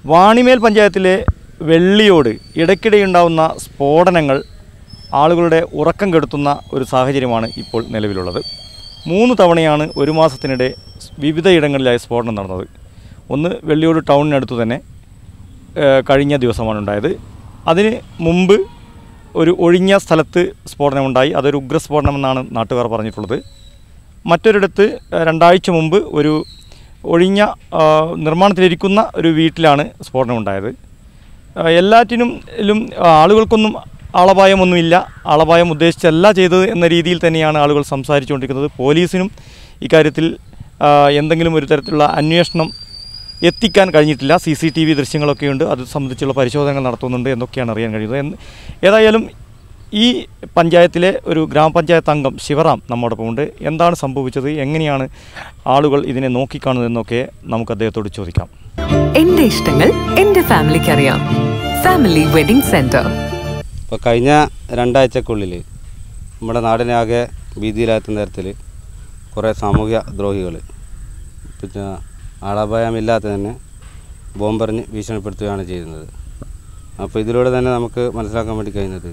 വാണിമേൽ പഞ്ചായത്തിലെ വെള്ളിയോട് ഇടയ്ക്കിടെയുണ്ടാവുന്ന സ്ഫോടനങ്ങൾ ആളുകളുടെ ഉറക്കം കെടുത്തുന്ന ഒരു സാഹചര്യമാണ് ഇപ്പോൾ നിലവിലുള്ളത് മൂന്ന് തവണയാണ് ഒരു മാസത്തിനിടെ വിവിധയിടങ്ങളിലായി സ്ഫോടനം നടന്നത് ഒന്ന് വെള്ളിയോട് ടൗണിനടുത്ത് തന്നെ ഏഹ്, കഴിഞ്ഞ ദിവസമാണ് ഉണ്ടായത് അതിന് മുമ്പ് ഒരു ഒഴിഞ്ഞ സ്ഥലത്ത് സ്ഫോടനമുണ്ടായി അതൊരു ഉഗ്രസ്ഫോടനമെന്നാണ് നാട്ടുകാർ പറഞ്ഞിട്ടുള്ളത് മറ്റൊരിടത്ത് ഏഹ്, രണ്ടാഴ്ച മുമ്പ് ഒരു ഒഴിഞ്ഞ ആ, നിർമ്മാണത്തിലിരിക്കുന്ന ഒരു വീട്ടിലാണ് സ്ഫോടനം ഉണ്ടായത് ആ, എല്ലാറ്റിനും ലും ആളുകൾക്കൊന്നും ആളപായമൊന്നുമില്ല ആളപായം ഉദ്ദേശിച്ചല്ല ചെയ്തത് എന്ന രീതിയിൽ തന്നെയാണ് ആളുകൾ സംസാരിച്ചുകൊണ്ടിരിക്കുന്നത് പോലീസിനും ഇക്കാര്യത്തിൽ ആ, എന്തെങ്കിലും ഒരു തരത്തിലുള്ള അന്വേഷണം എത്തിക്കാൻ കഴിഞ്ഞിട്ടില്ല സി സി ടി വി ദൃശ്യങ്ങളൊക്കെയുണ്ട് അത് സംബന്ധിച്ചുള്ള പരിശോധനകൾ നടത്തുന്നുണ്ട് എന്നൊക്കെയാണ് അറിയാൻ കഴിയുന്നത് എന്ന് ഏതായാലും ഈ പഞ്ചായത്തിലെ ഒരു ഗ്രാമപഞ്ചായത്ത് അംഗം ശിവറാം നമ്മോടൊപ്പം ഉണ്ട് എന്താണ് സംഭവിച്ചത് എങ്ങനെയാണ് ആളുകൾ ഇതിനെ നോക്കിക്കാണുന്നതെന്നൊക്കെ നമുക്ക് അദ്ദേഹത്തോട് ചോദിക്കാം എന്റെ ഇഷ്ടങ്ങൾ എന്റെ ഫാമിലിക്ക് അറിയാം ഫാമിലി വെഡിംഗ് സെന്റർ ഇപ്പോൾ കഴിഞ്ഞ രണ്ടാഴ്ചക്കുള്ളിൽ നമ്മുടെ നാടിനെ ആകെ ഭീതിയിലാക്കുന്ന തരത്തിൽ കുറേ സാമൂഹ്യ ദ്രോഹികൾ പിന്നെ ആളപായമില്ലാതെ തന്നെ ബോംബെറിഞ്ഞ് ഭീഷണിപ്പെടുത്തുകയാണ് ചെയ്യുന്നത് അപ്പോൾ ഇതിലൂടെ തന്നെ നമുക്ക് മനസ്സിലാക്കാൻ വേണ്ടി കഴിയുന്നത്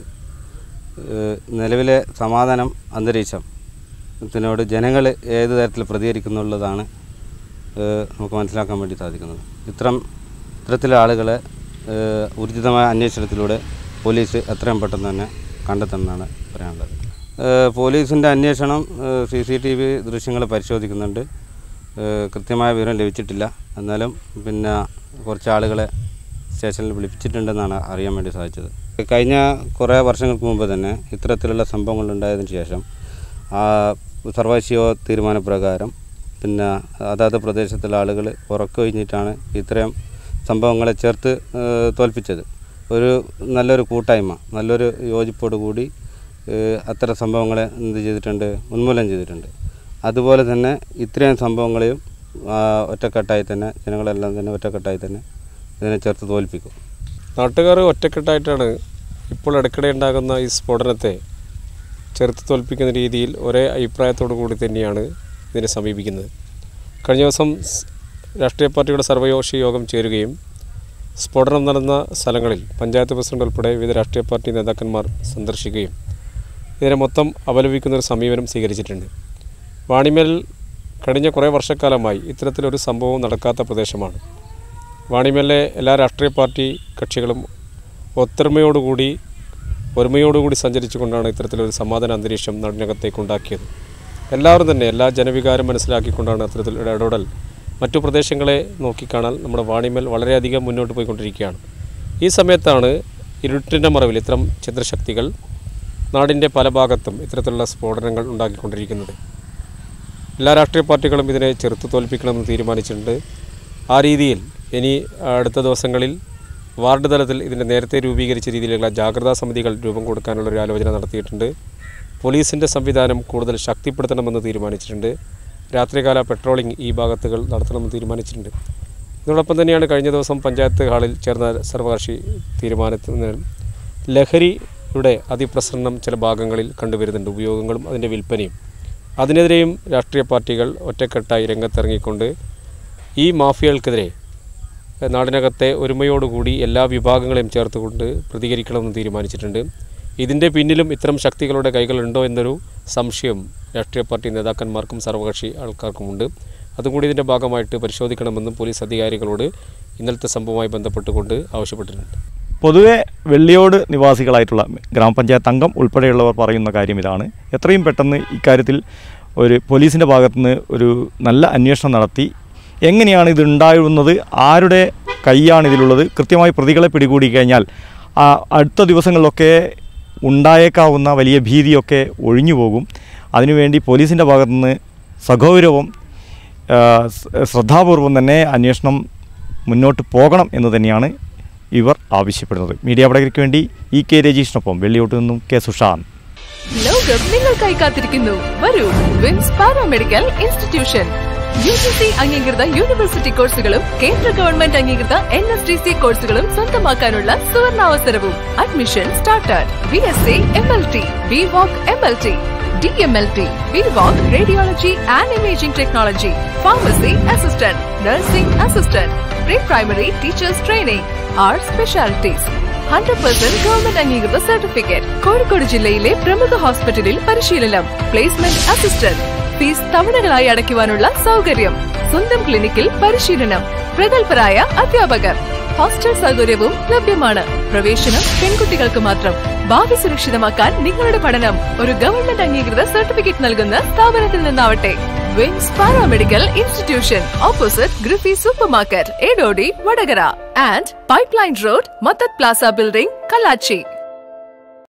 ഏഹ് നിലവിലെ സമാധാനം അന്തരീക്ഷം ഇതിനോട് ജനങ്ങൾ ഏത് തരത്തിൽ പ്രതികരിക്കുന്നുള്ളതാണ് ഏഹ് നമുക്ക് മനസ്സിലാക്കാൻ വേണ്ടി സാധിക്കുന്നത് ഇത്തരം ഇത്തരത്തിലെ ആളുകളെ ഏഹ് ഊർജിതമായ അന്വേഷണത്തിലൂടെ പോലീസ് എത്രയും പെട്ടെന്ന് തന്നെ കണ്ടെത്തണമെന്നാണ് പറയാനുള്ളത് ഏഹ് പോലീസിൻ്റെ അന്വേഷണം സി സി ടി വി ദൃശ്യങ്ങൾ പരിശോധിക്കുന്നുണ്ട് ഏഹ് കൃത്യമായ വിവരം ലഭിച്ചിട്ടില്ല എന്നാലും പിന്നെ കുറച്ച് ആളുകളെ സ്റ്റേഷനിൽ വിളിപ്പിച്ചിട്ടുണ്ടെന്നാണ് അറിയാൻ വേണ്ടി സാധിച്ചത് കഴിഞ്ഞ കുറേ വർഷങ്ങൾക്ക് മുമ്പ് തന്നെ ഇത്തരത്തിലുള്ള സംഭവങ്ങൾ ഉണ്ടായതിനു ശേഷം ആ സർവകക്ഷിയോ തീരുമാനപ്രകാരം പിന്നെ അതാത് പ്രദേശത്തുള്ള ആളുകൾ ഉറക്കൊഴിഞ്ഞിട്ടാണ് ഇത്രയും സംഭവങ്ങളെ ചേർത്ത് ഏഹ് തോൽപ്പിച്ചത് ഒരു നല്ലൊരു കൂട്ടായ്മ നല്ലൊരു യോജിപ്പോടു കൂടി ഏഹ് അത്തരം സംഭവങ്ങളെ എന്ത് ചെയ്തിട്ടുണ്ട് ഉന്മൂലനം ചെയ്തിട്ടുണ്ട് അതുപോലെ തന്നെ ഇത്രയും സംഭവങ്ങളെയും ആ, ഒറ്റക്കെട്ടായി തന്നെ ജനങ്ങളെല്ലാം തന്നെ ഒറ്റക്കെട്ടായി തന്നെ ഇതിനെ ചേർത്ത് തോൽപ്പിക്കും നാട്ടുകാർ ഒറ്റക്കെട്ടായിട്ടാണ് ഇപ്പോൾ ഇടയ്ക്കിടെ ഉണ്ടാകുന്ന ഈ സ്ഫോടനത്തെ ചെറുത്ത് തോൽപ്പിക്കുന്ന രീതിയിൽ ഒരേ അഭിപ്രായത്തോടു കൂടി തന്നെയാണ് ഇതിനെ സമീപിക്കുന്നത് കഴിഞ്ഞ ദിവസം സ് രാഷ്ട്രീയ പാർട്ടിയുടെ സർവകക്ഷി യോഗം ചേരുകയും സ്ഫോടനം നടന്ന സ്ഥലങ്ങളിൽ പഞ്ചായത്ത് പ്രസിഡന്റ് ഉൾപ്പെടെ വിവിധ രാഷ്ട്രീയ പാർട്ടി നേതാക്കന്മാർ സന്ദർശിക്കുകയും ഇതിനെ മൊത്തം അപലപിക്കുന്ന ഒരു സമീപനം സ്വീകരിച്ചിട്ടുണ്ട് വാണിമേൽ കഴിഞ്ഞ കുറേ വർഷക്കാലമായി ഇത്തരത്തിലൊരു സംഭവം നടക്കാത്ത പ്രദേശമാണ് വാണിമേലിലെ എല്ലാ രാഷ്ട്രീയ പാർട്ടി കക്ഷികളും ഒത്തൊരുമയോടുകൂടി ഒരുമയോടുകൂടി സഞ്ചരിച്ചുകൊണ്ടാണ് ഇത്തരത്തിലൊരു സമാധാന അന്തരീക്ഷം നാടിനകത്തേക്ക് ഉണ്ടാക്കിയത് എല്ലാവരും തന്നെ എല്ലാ ജനവികാരം മനസ്സിലാക്കിക്കൊണ്ടാണ് അത്തരത്തിലൊരു ഇടപെടൽ മറ്റു പ്രദേശങ്ങളെ നോക്കിക്കാണാൻ നമ്മുടെ വാണിമേൽ വളരെയധികം മുന്നോട്ട് പോയിക്കൊണ്ടിരിക്കുകയാണ് ഈ സമയത്താണ് ഇരുട്ടിൻ്റെ മറവിൽ ഇത്തരം ചിത്രശക്തികൾ നാടിൻ്റെ പല ഭാഗത്തും ഇത്തരത്തിലുള്ള സ്ഫോടനങ്ങൾ ഉണ്ടാക്കിക്കൊണ്ടിരിക്കുന്നത് എല്ലാ രാഷ്ട്രീയ പാർട്ടികളും ഇതിനെ ചെറുത്തു തോൽപ്പിക്കണമെന്ന് തീരുമാനിച്ചിട്ടുണ്ട് ആ രീതിയിൽ ഇനി അടുത്ത ദിവസങ്ങളിൽ വാർഡ് തലത്തിൽ ഇതിൻ്റെ നേരത്തെ രൂപീകരിച്ച രീതിയിലുള്ള ജാഗ്രതാ സമിതികൾ രൂപം കൊടുക്കാനുള്ള ഒരു ആലോചന നടത്തിയിട്ടുണ്ട് പോലീസിൻ്റെ സംവിധാനം കൂടുതൽ ശക്തിപ്പെടുത്തണമെന്ന് തീരുമാനിച്ചിട്ടുണ്ട് രാത്രികാല പെട്രോളിംഗ് ഈ ഭാഗത്തുകൾ നടത്തണമെന്ന് തീരുമാനിച്ചിട്ടുണ്ട് ഇതിനോടൊപ്പം തന്നെയാണ് കഴിഞ്ഞ ദിവസം പഞ്ചായത്ത് ഹാളിൽ ചേർന്ന സർവകക്ഷി തീരുമാനത്തിന് ലഹരിയുടെ അതിപ്രസരണം ചില ഭാഗങ്ങളിൽ കണ്ടുവരുന്നുണ്ട് ഉപയോഗങ്ങളും അതിൻ്റെ വിൽപ്പനയും അതിനെതിരെയും രാഷ്ട്രീയ പാർട്ടികൾ ഒറ്റക്കെട്ടായി രംഗത്തിറങ്ങിക്കൊണ്ട് ഈ മാഫിയകൾക്കെതിരെ എഹ്, നാടിനകത്തെ ഒരുമയോടുകൂടി എല്ലാ വിഭാഗങ്ങളെയും ചേർത്തുകൊണ്ട് പ്രതികരിക്കണമെന്ന് തീരുമാനിച്ചിട്ടുണ്ട് ഇതിൻ്റെ പിന്നിലും ഇത്തരം ശക്തികളുടെ കൈകളുണ്ടോ എന്നൊരു സംശയം രാഷ്ട്രീയ പാർട്ടി നേതാക്കന്മാർക്കും സർവകക്ഷി ആൾക്കാർക്കുമുണ്ട് അതും കൂടി ഇതിൻ്റെ ഭാഗമായിട്ട് പരിശോധിക്കണമെന്നും പോലീസ് അധികാരികളോട് ഇന്നലത്തെ സംഭവവുമായി ബന്ധപ്പെട്ടുകൊണ്ട് ആവശ്യപ്പെട്ടിട്ടുണ്ട് പൊതുവെ വെള്ളിയോട് നിവാസികളായിട്ടുള്ള ഗ്രാമപഞ്ചായത്ത് അംഗം ഉൾപ്പെടെയുള്ളവർ പറയുന്ന കാര്യം ഇതാണ് എത്രയും പെട്ടെന്ന് ഇക്കാര്യത്തിൽ ഒരു പോലീസിൻ്റെ ഭാഗത്തുനിന്ന് ഒരു നല്ല അന്വേഷണം നടത്തി എങ്ങനെയാണ് ഇത് ഉണ്ടായിരുന്നത് ആരുടെ കൈയാണ് ഇതിലുള്ളത് കൃത്യമായി പ്രതികളെ പിടികൂടി കഴിഞ്ഞാൽ ആ അടുത്ത ദിവസങ്ങളിലൊക്കെ ഉണ്ടായേക്കാവുന്ന വലിയ ഭീതിയൊക്കെ ഒഴിഞ്ഞു പോകും അതിനുവേണ്ടി പോലീസിൻ്റെ ഭാഗത്തുനിന്ന് സഗൗരവം ആ, സ്- ശ്രദ്ധാപൂർവം തന്നെ അന്വേഷണം മുന്നോട്ട് പോകണം എന്ന് തന്നെയാണ് ഇവർ ആവശ്യപ്പെടുന്നത് മീഡിയ പടകർക്ക് വേണ്ടി ഇ കെ രജീഷിനൊപ്പം വെള്ളിയോട്ട് നിന്നും കെ സുഷാന്ത് ലോകം നിങ്ങൾക്കായി കാത്തിരിക്കുന്നു വരൂ VIMS paramedical institution U G C അംഗീകൃത യൂണിവേഴ്സിറ്റി കോഴ്സുകളും കേന്ദ്ര ഗവൺമെന്റ് അംഗീകൃത എൻ എസ് ഡി സി കോഴ്സുകളും സ്വന്തമാക്കാനുള്ള സുവർണാവസരവും admission started B S C M L T B voc M L T D M L T B voc radiology and imaging technology pharmacy assistant nursing assistant pre primary teachers training our specialities hundred percent government അംഗീകൃത certificate Kozhikode ജില്ലയിലെ പ്രമുഖ ഹോസ്പിറ്റലിൽ പരിശീലനം placement assistant fees തവണകളായി അടയ്ക്കുവാനുള്ള സൗകര്യം സ്വന്തം ക്ലിനിക്കിൽ പരിശീലനം പ്രഗത്ഭരായ അധ്യാപകർ ഹോസ്റ്റൽ സൗകര്യവും ലഭ്യമാണ് പ്രവേശനം പെൺകുട്ടികൾക്ക് മാത്രം ഭാവി സുരക്ഷിതമാക്കാൻ നിങ്ങളുടെ പഠനം ഒരു ഗവൺമെന്റ് അംഗീകൃത സർട്ടിഫിക്കറ്റ് നൽകുന്ന സ്ഥാപനത്തിൽ നിന്നാവട്ടെ വിംസ് പാരാമെഡിക്കൽ ഇൻസ്റ്റിറ്റ്യൂഷൻ ഓപ്പോസിറ്റ് ഗ്രിഫി super market Edodi Vadakara and pipeline road മത്തത് പ്ലാസ ബിൽഡിംഗ് കല്ലാച്ചി